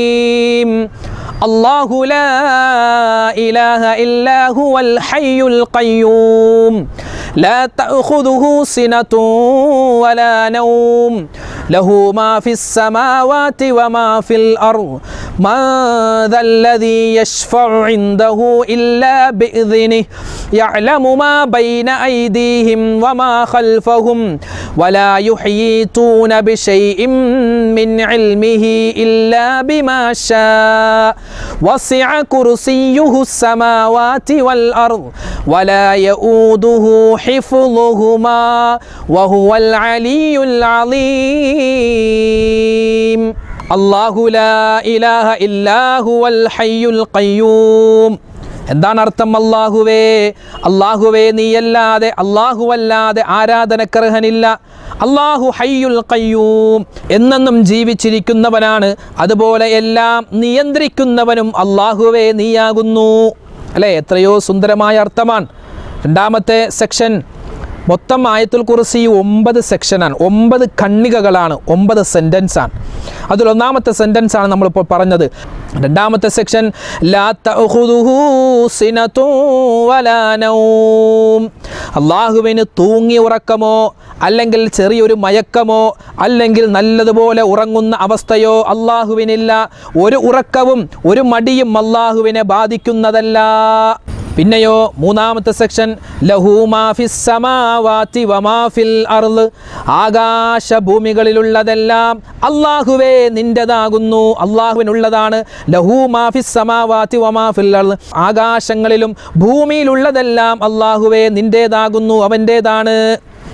A: റഹീം الله لا إله إلا هو الحي القيوم لا تأخذه سنة ولا نوم له ما في السماوات وما في الأرض من ذا الذي يشفع عنده إلا بإذنه يعلم ما بين أيديهم وما خلفهم ولا يحيطون بشيء من علمه إلا بما شاء وسع كرسيه السماوات والأرض ولا يؤوده حفظهما وهو العلي العظيم الله لا إله إلا هو الحي القيوم എന്താണ് അർത്ഥം അള്ളാഹുവേ അള്ളാഹുവേ നീയല്ലാതെ അള്ളാഹുവല്ലാതെ ആരാധനക്കർഹനില്ല അള്ളാഹു ഹയ്യുൽ കയ്യൂം എന്നെന്നും ജീവിച്ചിരിക്കുന്നവനാണ് അതുപോലെ എല്ലാം നിയന്ത്രിക്കുന്നവനും അള്ളാഹുവേ നീയാകുന്നു അല്ലേ എത്രയോ സുന്ദരമായ അർത്ഥമാണ് രണ്ടാമത്തെ സെക്ഷൻ മൊത്തം ആയത്തുൽ കുറിസി ഒമ്പത് സെക്ഷനാണ് ഒമ്പത് ഖണ്ണികകളാണ് ഒമ്പത് സെൻറ്റൻസ് ആണ് അതിൽ ഒന്നാമത്തെ സെൻറ്റൻസ് ആണ് നമ്മളിപ്പോൾ പറഞ്ഞത് രണ്ടാമത്തെ സെക്ഷൻ ലാ തഅഖുദുഹു സിനതു വലാ നൗം അള്ളാഹുവിന് തൂങ്ങി ഉറക്കമോ അല്ലെങ്കിൽ ചെറിയൊരു മയക്കമോ അല്ലെങ്കിൽ നല്ലതുപോലെ ഉറങ്ങുന്ന അവസ്ഥയോ അള്ളാഹുവിനില്ല ഒരു ഉറക്കവും ഒരു മടിയും അള്ളാഹുവിനെ ബാധിക്കുന്നതല്ല പിന്നെയോ മൂന്നാമത്തെ സെക്ഷൻ ലഹൂമാഫിസ് വമാഫിൽ അർള് ആകാശ ഭൂമികളിലുള്ളതെല്ലാം അള്ളാഹുവേ നിൻ്റെതാകുന്നു അള്ളാഹുവിനുള്ളതാണ് ലഹൂമാഫിസ് സമാവാത്തി വമാഫിൽ അർള് ആകാശങ്ങളിലും ഭൂമിയിലുള്ളതെല്ലാം അള്ളാഹുവേ നിൻ്റേതാകുന്നു അവൻ്റേതാണ്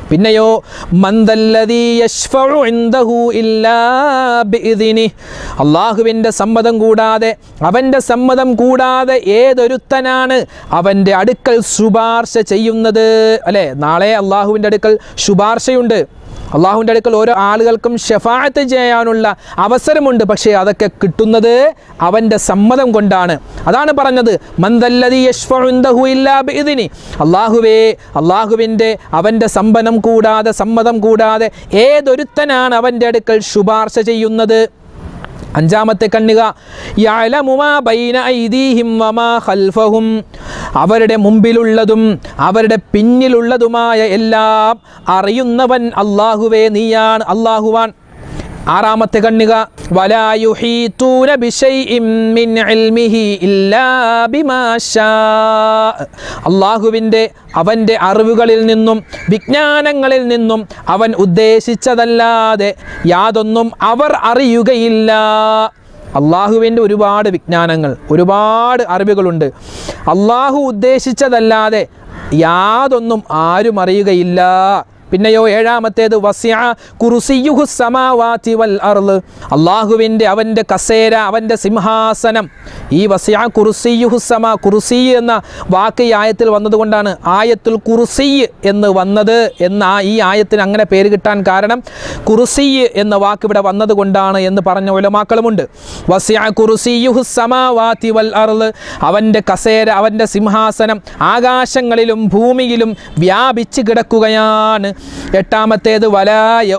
A: പിന്നെയോ മന്ദല്ലദീ യശ്ഫഉ ഇൻദഹു ഇല്ലാ ബിഇദ്നി അള്ളാഹുവിൻ്റെ സമ്മതം കൂടാതെ അവൻ്റെ സമ്മതം കൂടാതെ ഏതൊരുത്തനാണ് അവൻ്റെ അടുക്കൽ ശുപാർശ ചെയ്യുന്നത് അല്ലേ നാളെ അള്ളാഹുവിൻ്റെ അടുക്കൽ ശുപാർശയുണ്ട് അള്ളാഹുവിൻ്റെ അടുക്കൽ ഓരോ ആളുകൾക്കും ഷഫായത്ത് ചെയ്യാനുള്ള അവസരമുണ്ട് പക്ഷേ അതൊക്കെ കിട്ടുന്നത് അവൻ്റെ സമ്മതം കൊണ്ടാണ് അതാണ് പറഞ്ഞത് മന്ദല്ലതി യശ്ഫുഇല്ലാബിദിനി അള്ളാഹുവേ അള്ളാഹുവിൻ്റെ അവൻ്റെ സമ്പന്നം കൂടാതെ സമ്മതം കൂടാതെ ഏതൊരുത്തനാണ് അവൻ്റെ അടുക്കൽ ശുപാർശ ചെയ്യുന്നത് അഞ്ചാമത്തെ കണ്ണുക യഅലമുമാ ബൈന ഐദീഹിം വമാ ഖൽഫഹും അവരുടെ മുമ്പിലുള്ളതും അവരുടെ പിന്നിലുള്ളതുമായ എല്ലാം അറിയുന്നവൻ അള്ളാഹുവേ നീയാണ് അള്ളാഹുവാൻ ആറാമത്തെ കണ്ണുക വലായുഹീതൂന ബിശൈഇം മിൻ ഇൽമിഹി ഇല്ലാ ബിമാ ശാ അള്ളാഹുവിൻ്റെ അവൻ്റെ അറിവുകളിൽ നിന്നും വിജ്ഞാനങ്ങളിൽ നിന്നും അവൻ ഉദ്ദേശിച്ചതല്ലാതെ യാതൊന്നും അവർ അറിയുകയില്ല അള്ളാഹുവിൻ്റെ ഒരുപാട് വിജ്ഞാനങ്ങൾ ഒരുപാട് അറിവുകളുണ്ട് അള്ളാഹു ഉദ്ദേശിച്ചതല്ലാതെ യാതൊന്നും ആരും അറിയുകയില്ല പിന്നെയോ ഏഴാമത്തേത് വസ്യ കുറുസിയുഹു സമാവാതി വൽ അർള് അള്ളാഹുവിൻ്റെ അവൻ്റെ കസേര അവൻ്റെ സിംഹാസനം ഈ വസ്യ കുറുസിയുഹു സമ കുറുസി എന്ന വാക്ക് ഈ ആയത്തിൽ വന്നതുകൊണ്ടാണ് ആയത്തുൽ കുറുസി എന്ന് വന്നത് എന്ന ആ ഈ ആയത്തിന് അങ്ങനെ പേര് കിട്ടാൻ കാരണം കുറുസി എന്ന വാക്ക് ഇവിടെ വന്നതുകൊണ്ടാണ് എന്ന് പറഞ്ഞ ഉലമാക്കളുമുണ്ട് വസ്യ കുറുസിയുഹു സമാവാതി വൽ അർള് അവൻ്റെ കസേര അവൻ്റെ സിംഹാസനം ആകാശങ്ങളിലും ഭൂമിയിലും വ്യാപിച്ച് കിടക്കുകയാണ് എട്ടാമത്തേത് വലായ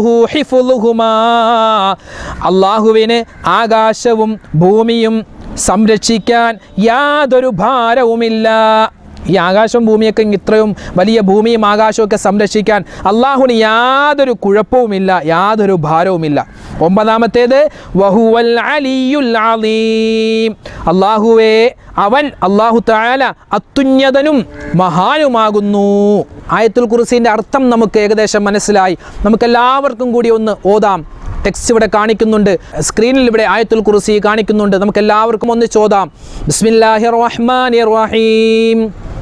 A: അള്ളാഹുവിന് ആകാശവും ഭൂമിയും സംരക്ഷിക്കാൻ യാതൊരു ഭാരവുമില്ല ഈ ആകാശവും ഭൂമിയൊക്കെ ഇത്രയും വലിയ ഭൂമിയും ആകാശമൊക്കെ സംരക്ഷിക്കാൻ അള്ളാഹുവിന് യാതൊരു കുഴപ്പവുമില്ല യാതൊരു ഭാരവുമില്ല ഒമ്പതാമത്തേത് വഹുവൽ അലിയുൽ അലീം അള്ളാഹുവേ അവൻ അള്ളാഹു താല അത്യുന്നതനും മഹാനുമാകുന്നു ആയത്തുൽ കുറിസിൻ്റെ അർത്ഥം നമുക്ക് ഏകദേശം മനസ്സിലായി നമുക്കെല്ലാവർക്കും കൂടി ഒന്ന് ഓതാം ടെക്സ്റ്റ് ഇവിടെ കാണിക്കുന്നുണ്ട് സ്ക്രീനിൽ ഇവിടെ ആയത്തുൽ കുറിസി കാണിക്കുന്നുണ്ട് നമുക്ക് എല്ലാവർക്കും ഒന്ന് ചോദാം ബിസ്മില്ലാഹിർ റഹ്മാനിർ റഹീം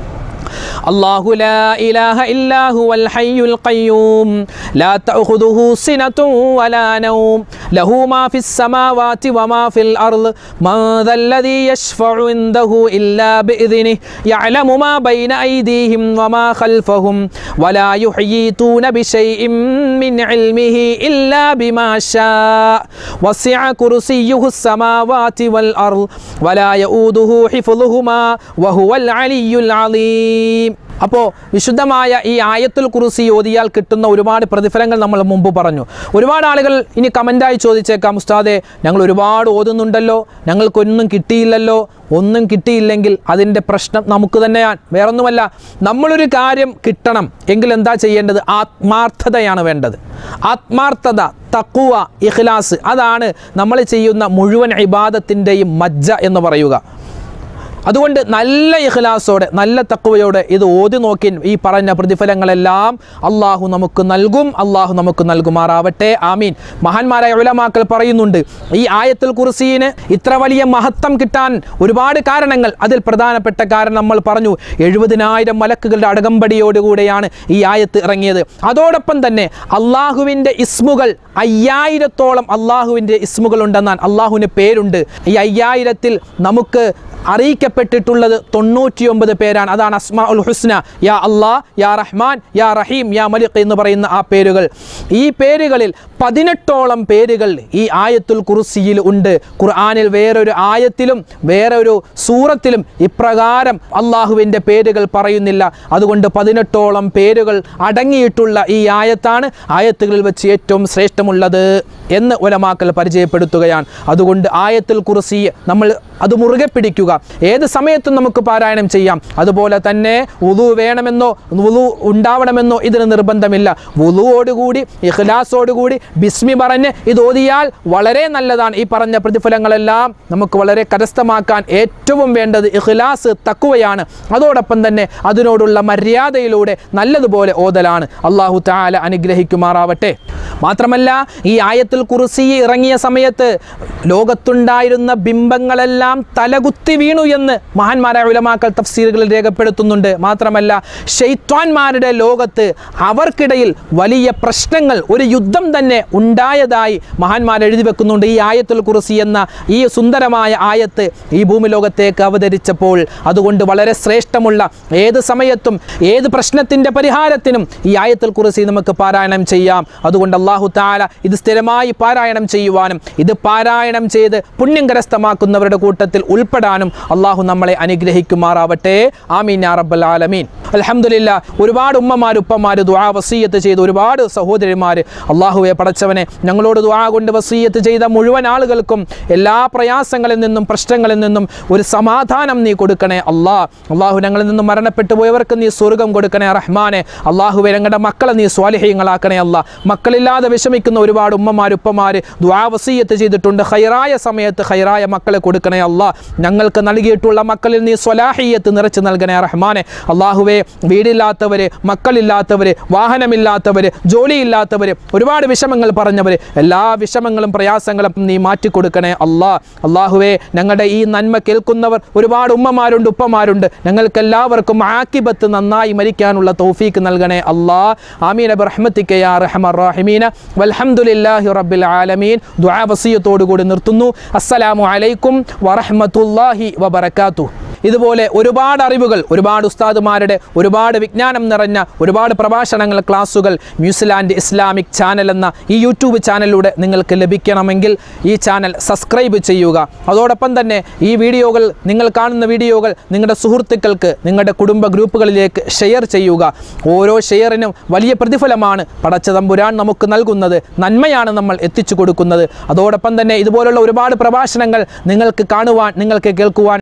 A: الله لا إله إلا هو الحي القيوم لا تأخذه سنة ولا نوم له ما في السماوات وما في الأرض من ذا الذي يشفع عنده إلا بإذنه يعلم ما بين أيديهم وما خلفهم ولا يحيطون بشيء من علمه إلا بما شاء وسع كرسيه السماوات والأرض ولا يؤوده حفظهما وهو العلي العظيم അപ്പോൾ വിശുദ്ധമായ ഈ ആയത്തുൽ കുറിസി ഓതിയാൽ കിട്ടുന്ന ഒരുപാട് പ്രതിഫലങ്ങൾ നമ്മൾ മുമ്പ് പറഞ്ഞു ഒരുപാട് ആളുകൾ ഇനി കമൻ്റായി ചോദിച്ചേക്കാം ഉസ്താദെ ഞങ്ങൾ ഒരുപാട് ഓതുന്നുണ്ടല്ലോ ഞങ്ങൾക്കൊന്നും കിട്ടിയില്ലല്ലോ ഒന്നും കിട്ടിയില്ലെങ്കിൽ അതിൻ്റെ പ്രശ്നം നമുക്ക് തന്നെയാണ് വേറൊന്നുമല്ല നമ്മളൊരു കാര്യം കിട്ടണം എങ്കിൽ എന്താ ചെയ്യേണ്ടത് ആത്മാർത്ഥതയാണ് വേണ്ടത് ആത്മാർത്ഥത തക്കുവ ഇഖ്ലാസ് അതാണ് നമ്മൾ ചെയ്യുന്ന മുഴുവൻ ഇബാദത്തിൻ്റെയും മജ്ജ എന്ന് പറയുക അതുകൊണ്ട് നല്ല ഇഖ്ലാസോടെ നല്ല തക്കുവയോടെ ഇത് ഓതി നോക്കി ഈ പറഞ്ഞ പ്രതിഫലങ്ങളെല്ലാം അള്ളാഹു നമുക്ക് നൽകും അള്ളാഹു നമുക്ക് നൽകുമാറാവട്ടെ ആമീൻ മഹാന്മാരായ ഉലമാക്കൾ പറയുന്നുണ്ട് ഈ ആയത്തുൽ കുർസീന് ഇത്ര വലിയ മഹത്വം കിട്ടാൻ ഒരുപാട് കാരണങ്ങൾ അതിൽ പ്രധാനപ്പെട്ട കാരണം നമ്മൾ പറഞ്ഞു എഴുപതിനായിരം മലക്കുകളുടെ അടകമ്പടിയോടുകൂടെയാണ് ഈ ആയത്ത് ഇറങ്ങിയത് അതോടൊപ്പം തന്നെ അള്ളാഹുവിൻ്റെ ഇസ്മുകൾ അയ്യായിരത്തോളം അള്ളാഹുവിൻ്റെ ഇസ്മുകൾ ഉണ്ടെന്നാൽ അള്ളാഹുവിന് പേരുണ്ട് ഈ അയ്യായിരത്തിൽ നമുക്ക് അറിയിക്കപ്പെട്ടിട്ടുള്ളത് തൊണ്ണൂറ്റിയൊമ്പത് പേരാണ് അതാണ് അസ്മാ ഉൽ ഹുസ്ന യാ അള്ളാ യാ റഹ്മാൻ യാ റഹീം യാ മലിക് എന്ന് പറയുന്ന ആ പേരുകൾ ഈ പേരുകളിൽ പതിനെട്ടോളം പേരുകൾ ഈ ആയത്തുൽ കുർസിയിൽ ഉണ്ട് ഖുർആാനിൽ വേറൊരു ആയത്തിലും വേറൊരു സൂറത്തിലും ഇപ്രകാരം അള്ളാഹുവിൻ്റെ പേരുകൾ പറയുന്നില്ല അതുകൊണ്ട് പതിനെട്ടോളം പേരുകൾ അടങ്ങിയിട്ടുള്ള ഈ ആയത്താണ് ആയത്തുകളിൽ വെച്ച് ഏറ്റവും ശ്രേഷ്ഠമുള്ളത് എന്ന് ഒലമാക്കൽ പരിചയപ്പെടുത്തുകയാണ് അതുകൊണ്ട് ആയത്തുൽ കുർസി നമ്മൾ അത് മുറുകെ പിടിക്കുക ഏത് സമയത്തും നമുക്ക് പാരായണം ചെയ്യാം അതുപോലെ തന്നെ വുളു വേണമെന്നോ വുളു ഉണ്ടാവണമെന്നോ ഇതിന് നിർബന്ധമില്ല വുളുവോടുകൂടി ഇഖ്ലാസോടുകൂടി ബിസ്മി പറഞ്ഞ് ഇത് ഓതിയാൽ വളരെ നല്ലതാണ് ഈ പറഞ്ഞ പ്രതിഫലങ്ങളെല്ലാം നമുക്ക് വളരെ കരസ്ഥമാക്കാൻ ഏറ്റവും വേണ്ടത് ഇഖ്ലാസ് തക്കുവയാണ് അതോടൊപ്പം തന്നെ അതിനോടുള്ള മര്യാദയിലൂടെ നല്ലതുപോലെ ഓതലാണ് അള്ളാഹു താല അനുഗ്രഹിക്കുമാറാവട്ടെ മാത്രമല്ല ഈ ആയത്തുൽ കുറിസി ഇറങ്ങിയ സമയത്ത് ലോകത്തുണ്ടായിരുന്ന ബിംബങ്ങളെല്ലാം എല്ലാം തലകുത്തി വീണു എന്ന് മഹാന്മാരായ ഉലമാക്കൾ തഫ്സീറുകളിൽ രേഖപ്പെടുത്തുന്നുണ്ട് മാത്രമല്ല ഷെയ്ത്വാൻമാരുടെ ലോകത്ത് അവർക്കിടയിൽ വലിയ പ്രശ്നങ്ങൾ ഒരു യുദ്ധം തന്നെ ഉണ്ടായതായി മഹാന്മാർ എഴുതി വെക്കുന്നുണ്ട് ഈ ആയത്തുൽ കുറിസി എന്ന ഈ സുന്ദരമായ ആയത്ത് ഈ ഭൂമി ലോകത്തേക്ക് അവതരിച്ചപ്പോൾ അതുകൊണ്ട് വളരെ ശ്രേഷ്ഠമുള്ള ഏത് സമയത്തും ഏത് പ്രശ്നത്തിൻ്റെ പരിഹാരത്തിനും ഈ ആയത്തുൽ കുറിസി നമുക്ക് പാരായണം ചെയ്യാം അതുകൊണ്ട് അള്ളാഹു താല ഇത് സ്ഥിരമായി പാരായണം ചെയ്യുവാനും ഇത് പാരായണം ചെയ്ത് പുണ്യം കരസ്ഥമാക്കുന്നവരുടെ കൂട്ടത്തിൽ ഉൾപ്പെടാനും അള്ളാഹു നമ്മളെ അനുഗ്രഹിക്കുമാറാവട്ടെ ആമീൻ യാ റബ്ബൽ ആലമീൻ അൽഹംദുലില്ല ഒരുപാട് ഉമ്മമാർ ഉപ്പമാർ ദുആ വസീയത്ത് ചെയ്ത് ഒരുപാട് സഹോദരിമാർ അള്ളാഹുവെ പടച്ചവനെ ഞങ്ങളോട് ദുആ കൊണ്ട് വസീയത്ത് ചെയ്ത മുഴുവൻ ആളുകൾക്കും എല്ലാ പ്രയാസങ്ങളിൽ നിന്നും പ്രശ്നങ്ങളിൽ നിന്നും ഒരു സമാധാനം നീ കൊടുക്കണേ അല്ലാ അള്ളാഹു ഞങ്ങളിൽ നിന്നും മരണപ്പെട്ടു പോയവർക്ക് നീ സ്വർഗം കൊടുക്കണേ റഹ്മാനെ അള്ളാഹുവെ ഞങ്ങളുടെ മക്കളെ നീ സ്വാലിഹ്യങ്ങളാക്കണേ അല്ല മക്കളില്ലാതെ വിഷമിക്കുന്ന ഒരുപാട് ഉമ്മമാർ ഉപ്പമാർ ദ്വാ വസീയത്ത് ചെയ്തിട്ടുണ്ട് ഹൈറായ സമയത്ത് ഹൈറായ മക്കളെ കൊടുക്കണേ അല്ല ഞങ്ങൾക്ക് നൽകിയിട്ടുള്ള മക്കളിൽ നീ സ്വലാഹിയത്ത് നിറച്ച് നൽകണേ റഹ്മാനെ അള്ളാഹുവെ വീടില്ലാത്തവര് മക്കളില്ലാത്തവര് വാഹനമില്ലാത്തവര് ജോലിയില്ലാത്തവര് ഒരുപാട് വിഷമങ്ങൾ പറഞ്ഞവര് എല്ലാ വിഷമങ്ങളും പ്രയാസങ്ങളും നീ മാറ്റിക്കൊടുക്കണേ അല്ലാ അള്ളാഹുവെ ഞങ്ങളുടെ ഈ നന്മ കേൾക്കുന്നവർ ഒരുപാട് ഉമ്മമാരുണ്ട് ഉപ്പമാരുണ്ട് ഞങ്ങൾക്ക് എല്ലാവർക്കും ആക്കിബത്ത് നന്നായി മരിക്കാനുള്ള തൗഫീക്ക് നൽകണേ അല്ലാ ആമീൻ റഹ്മത്തിക്ക് യാ റഹ്മർ റഹീമീന വൽഹംദുലില്ലാഹി റബ്ബിൽ ആലമീൻ ദുആ വസിയത്തോടു കൂടി നിർത്തുന്നു അസ്സലാമു അലൈക്കും വറഹ്മത്തുള്ളാഹി വബറകാതുഹു ഇതുപോലെ ഒരുപാട് അറിവുകൾ ഒരുപാട് ഉസ്താദുമാരുടെ ഒരുപാട് വിജ്ഞാനം നിറഞ്ഞ ഒരുപാട് പ്രഭാഷണങ്ങൾ ക്ലാസ്സുകൾ ന്യൂസിലാൻഡ് ഇസ്ലാമിക് ചാനൽ എന്ന ഈ യൂട്യൂബ് ചാനലിലൂടെ നിങ്ങൾക്ക് ലഭിക്കണമെങ്കിൽ ഈ ചാനൽ സബ്സ്ക്രൈബ് ചെയ്യുക അതോടൊപ്പം തന്നെ ഈ വീഡിയോകൾ നിങ്ങൾ കാണുന്ന വീഡിയോകൾ നിങ്ങളുടെ സുഹൃത്തുക്കൾക്ക് നിങ്ങളുടെ കുടുംബ ഗ്രൂപ്പുകളിലേക്ക് ഷെയർ ചെയ്യുക ഓരോ ഷെയറിനും വലിയ പ്രതിഫലമാണ് പടച്ച തമ്പുരാൻ നമുക്ക് നൽകുന്നത് നന്മയാണ് നമ്മൾ എത്തിച്ചു കൊടുക്കുന്നത് അതോടൊപ്പം തന്നെ ഇതുപോലുള്ള ഒരുപാട് പ്രഭാഷണങ്ങൾ നിങ്ങൾക്ക് കാണുവാൻ നിങ്ങൾക്ക് കേൾക്കുവാൻ